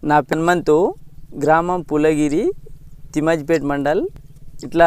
నా పెన్మంతు గ్రామం పులగిరి తిమాజిపేట్ మండల్ ఇట్లా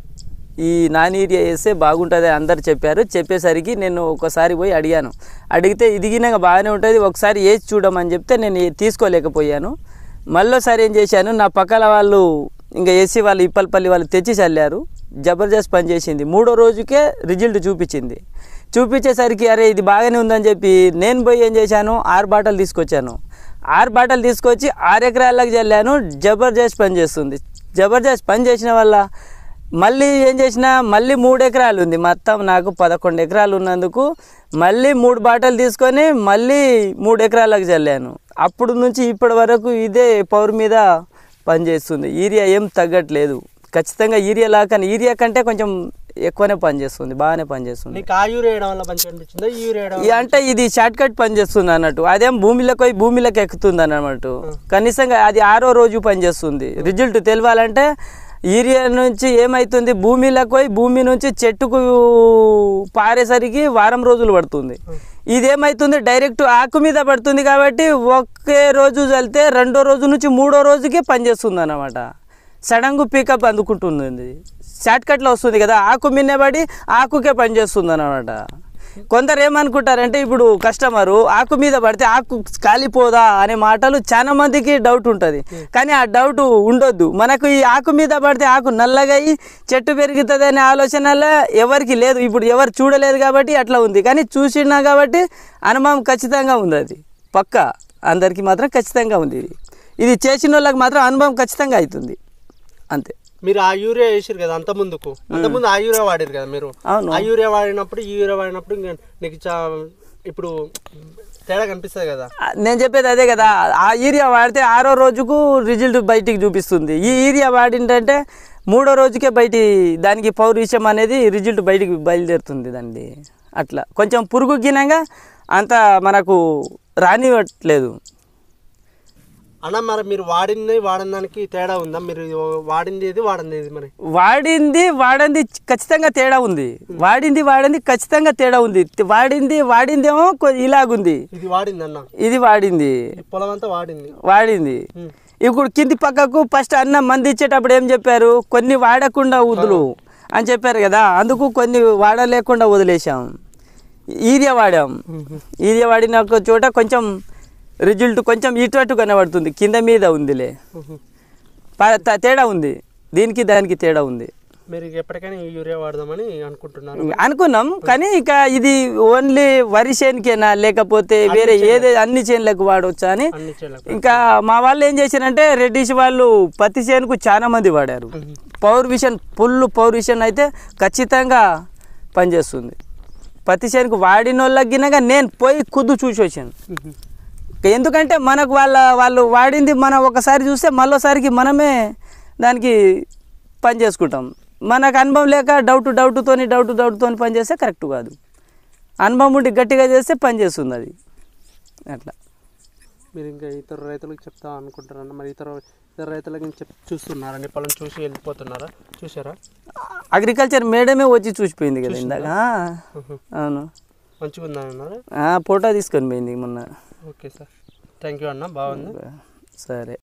ఈ నాన్ ఏరియా వేస్తే బాగుంటుంది అందరు చెప్పారు చెప్పేసరికి నేను ఒకసారి పోయి అడిగాను అడిగితే ఇదిగినాక బాగానే ఉంటుంది ఒకసారి వేసి చూడమని చెప్తే నేను ఏ- తీసుకోలేకపోయాను మళ్ళీసారి ఏం చేశాను నా పక్కల వాళ్ళు ఇంకా వేసి వాళ్ళు ఇప్పలపల్లి వాళ్ళు తెచ్చి చల్లారు జబర్దస్త్ పని చేసింది మూడో రోజుకే రిజల్ట్ చూపించింది చూపించేసరికి అరే ఇది బాగానే ఉందని చెప్పి నేను పోయి ఏం చేశాను ఆరు బాటలు తీసుకొచ్చాను ఆరు బాటలు తీసుకొచ్చి ఆరు ఎకరాలకు చల్లాను జబర్దస్త్ పని చేస్తుంది జబర్దస్త్ పని చేసిన వల్ల మళ్ళీ ఏం చేసిన మళ్ళీ మూడు ఎకరాలు ఉంది మొత్తం నాకు పదకొండు ఎకరాలు ఉన్నందుకు మళ్ళీ మూడు బాటలు తీసుకొని మళ్ళీ మూడు ఎకరాలకు చల్లాను అప్పుడు నుంచి ఇప్పటి వరకు ఇదే పవర్ మీద పనిచేస్తుంది ఈరియా ఏం తగ్గట్లేదు ఖచ్చితంగా ఈరియా లా కానీ ఈరియా కంటే కొంచెం ఎక్కువనే పనిచేస్తుంది బాగానే పనిచేస్తుంది నీకు ఆ యూరియా వేయడం వల్ల మంచిగా అనిపించిందా ఈ యూరియా వేయడం ఈ అంటే ఇది షార్ట్ కట్ పనిచేస్తుంది అన్నట్టు అదేం భూమిలోకి పోయి భూమిలోకి ఎక్కుతుంది అన్నమాట కనీసంగా అది ఆరో రోజు పనిచేస్తుంది రిజల్ట్ తెలియాలంటే ఈరియా నుంచి ఏమవుతుంది భూమిలోకి పోయి భూమి నుంచి చెట్టుకు పారేసరికి వారం రోజులు పడుతుంది ఇదేమవుతుంది డైరెక్ట్ ఆకు మీద పడుతుంది కాబట్టి ఒకే రోజు చల్లితే రెండో రోజు నుంచి మూడో రోజుకే పనిచేస్తుంది అన్నమాట సడన్గా పికప్ అందుకుంటుంది షార్ట్ కట్లో వస్తుంది కదా ఆకు మిన్నబడి ఆకుకే పనిచేస్తుంది అనమాట కొందరు ఏమనుకుంటారంటే ఇప్పుడు కస్టమరు ఆకు మీద పడితే ఆకు కాలిపోదా అనే మాటలు చాలా మందికి డౌట్ ఉంటుంది కానీ ఆ డౌట్ ఉండొద్దు మనకు ఈ ఆకు మీద పడితే ఆకు నల్లగా అయ్యి చెట్టు పెరుగుతుంది అనే ఆలోచనలో ఎవరికి లేదు ఇప్పుడు ఎవరు చూడలేదు కాబట్టి అట్లా ఉంది కానీ చూసినా కాబట్టి అనుభవం ఖచ్చితంగా ఉంది అది పక్క అందరికీ మాత్రం ఖచ్చితంగా ఉంది ఇది ఇది చేసిన వాళ్ళకి మాత్రం అనుభవం ఖచ్చితంగా అవుతుంది అంతే మీరు ఆ యూరియా వేసారు కదా అంత ముందుకు అంత ముందు ఆ యూరియా వాడారు కదా మీరు అవును. ఆ యూరియా వాడినప్పుడు ఈ యూరియా వాడినప్పుడు ఇంకా నీకు చా ఇప్పుడు తేడా కనిపిస్తుంది కదా ఆ, నేను చెప్పేది అదే కదా ఆ ఏరియా వాడితే ఆరో రోజుకు రిజల్ట్ బయటికి చూపిస్తుంది ఈ ఏరియా వాడిందంటే మూడో రోజుకే బయటి దానికి పౌరుషం అనేది రిజల్ట్ బయటికి బయలుదేరుతుంది దాన్ని అట్లా కొంచెం పురుగు గినంగా అంత మనకు రానివ్వట్లేదు అన్న మరి మీరు వాడింది వాడిన దానికి తేడా ఉందా మీరు వాడింది ఏది వాడింది ఏది మరి వాడింది వాడింది ఖచ్చితంగా తేడా ఉంది వాడింది వాడింది ఖచ్చితంగా తేడా ఉంది వాడింది వాడిందేమో కొ- ఇలాగుంది ఇది వాడింది అన్న ఇది వాడింది ఈ పొలం అంతా వాడింది వాడింది ఉమ్. ఇప్పుడు కింది పక్కకు ఫస్ట్ అన్న మంది ఇచ్చేటప్పుడు ఏం చెప్పారు కొన్ని వాడకుండా వదులు అని చెప్పారు కదా అందుకు కొన్ని వాడలేకుండా వదిలేసాం ఈరియా వాడాం ఈరియా వాడిన ఒక చోట కొంచెం రిజల్ట్ కొంచెం ఇటు అటు కనబడుతుంది కింద మీద ఉందిలే ఉహు. ప- త- తేడా ఉంది దీనికి దానికి తేడా ఉంది మీరు ఎప్పటికైనా ఈ యూరియా వాడదామని అనుకుంటున్నారు అనుకున్నాం కానీ ఇక ఇది ఓన్లీ వరి చేనుకేనా లేకపోతే వేరే ఏదే అన్ని చేనులకు వాడవచ్చా అని అన్ని చేయలేక ఇంకా మా వాళ్ళు ఏం చేశారంటే రెడ్డిష్ వాళ్ళు పత్తి చేనుకు చాలా మంది వాడారు power vision full power vision అయితే ఖచ్చితంగా పనిచేస్తుంది పత్తి చేనుకు వాడిన వాళ్ళకి గినగా నేను పోయి కుద్దు చూసి వచ్చాను ఉహు. ఎందుకంటే మనకు వాళ్ళ వాళ్ళు వాడింది మనం ఒకసారి చూస్తే మళ్ళోసారికి మనమే దానికి పని చేసుకుంటాం మనకు అనుభవం లేక డౌట్ డౌట్తోని డౌట్ డౌట్తోని పని చేస్తే కరెక్ట్ కాదు అనుభవం ఉండి గట్టిగా చేస్తే పని చేస్తుంది అది అట్లా మీరు ఇంకా ఇతర రైతులకు చెప్తా అనుకుంటారన్న మరి ఇతర ఇతర రైతులకి చెప్ చూస్తున్నారండి పొలం చూసి వెళ్ళిపోతున్నారా చూసారా అగ్రికల్చర్ మేడమే వచ్చి చూసిపోయింది కదా ఇందాక ఆ, ఉహు. అవును మంచిగా ఉందా అన్నారా ఆ, ఫోటో తీసుకొని పోయింది మొన్న ఓకే సార్ థ్యాంక్ యూ అన్న బాగుంది సరే